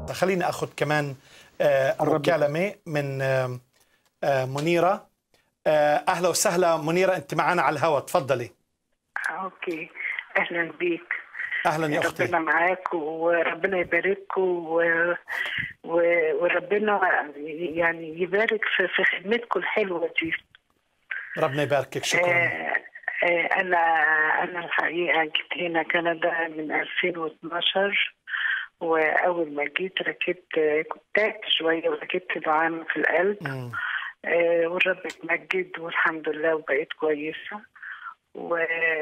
خليني اخذ كمان آه، مكالمه من آه، آه، منيره آه، اهلا وسهلا منيره انت معنا على الهواء تفضلي اوكي اهلا بيك اهلا يا اختي ربنا معاك وربنا يبارككم و... و... وربنا يعني يبارك في, في خدمتكم الحلوه دي ربنا يباركك شكرا آه، آه، انا انا الحقيقه جيت هنا كندا من 2012 واول ما جيت ركبت كنت تعبت شويه وركبت دعامه في القلب مم. آه، والرب اتمجد والحمد لله وبقيت كويسه و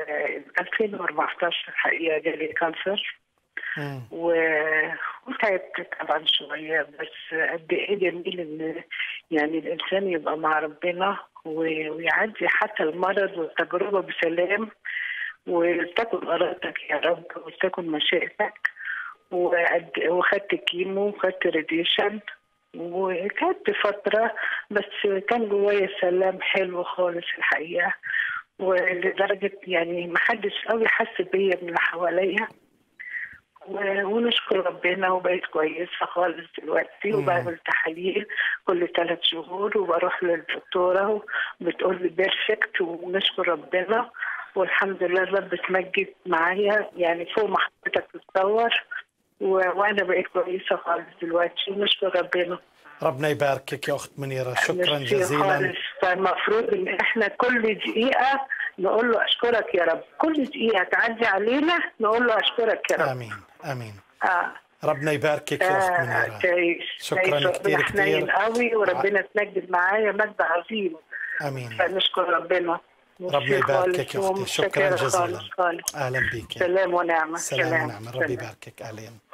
2014 الحقيقه جالي كانسر مم. و- وتعبت طبعا شويه بس قد ايه جميل ان يعني الانسان يبقى مع ربنا و- ويعدي حتى المرض والتجربه بسلام وتكن ارادتك يا رب وتكن مشيئتك وقد- وخدت كيمو وخدت راديشن وكانت فترة بس كان جوايا سلام حلو خالص الحقيقة ولدرجة يعني محدش قوي حس بيا من اللي حواليا و- ونشكر ربنا وبقيت كويسة خالص دلوقتي وبعمل تحاليل كل ثلاث شهور وبروح للدكتورة وبتقول لي بيرفكت ونشكر ربنا والحمد لله الرب اتمجد معايا يعني فوق ما حضرتك تتصور و- وانا بقيت كويسة خالص دلوقتي ونشكر ربنا ربنا يباركك يا اخت منيره شكرا ميرسي جزيلا خالص فالمفروض ان احنا كل دقيقة نقول له اشكرك يا رب كل دقيقة تعدي علينا نقول له اشكرك يا رب امين امين اه ربنا يباركك يا اخت آه، منيره تعيش شكراً تعيش كتير ربنا حنين كتير. قوي وربنا تمجد معايا مجد عظيم امين فنشكر ربنا ربنا ميرسي يباركك خالص يا اختي شكرا ومتشكرة جزيلا خالص خالص اهلا بيك سلام ونعمة سلام ونعم ربي سلام. يباركك اهلين